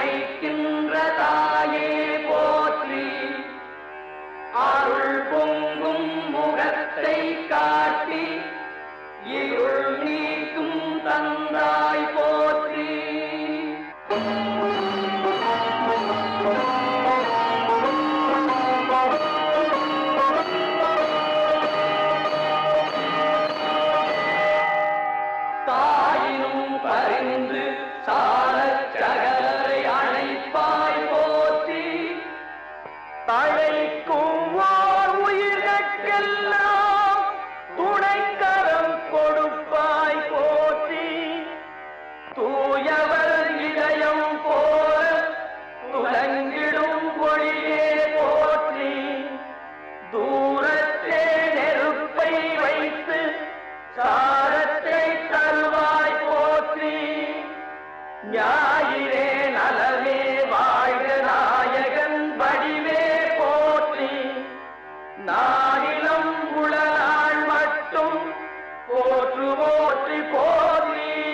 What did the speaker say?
அழைக்கின்ற தாயே போற்றி அருள் பொங்கும் முகத்தை காட்டி இருள் நீக்கும் தந்தாய் போற்றி தாயினும் பரிந்து சாலச் சகலரை அழைப்பாய் போற்றி தழைக்கும் ஓர் உயிர்கட்கெல்லாம் துணைக்கரம் கொடுப்பாய் போற்றி தூயவர் இதயம் போல துலங்கிடும் ஒளியே போற்றி தூரத்தே நெருப்பை வைத்து சாரத்தை தருவாய் போற்றி ஞாயிறே நலமே வாழ்க நாயகன் வடிவே போற்றி நானிலம் உளநாள் மட்டும் போற்று போற்றி போற்றி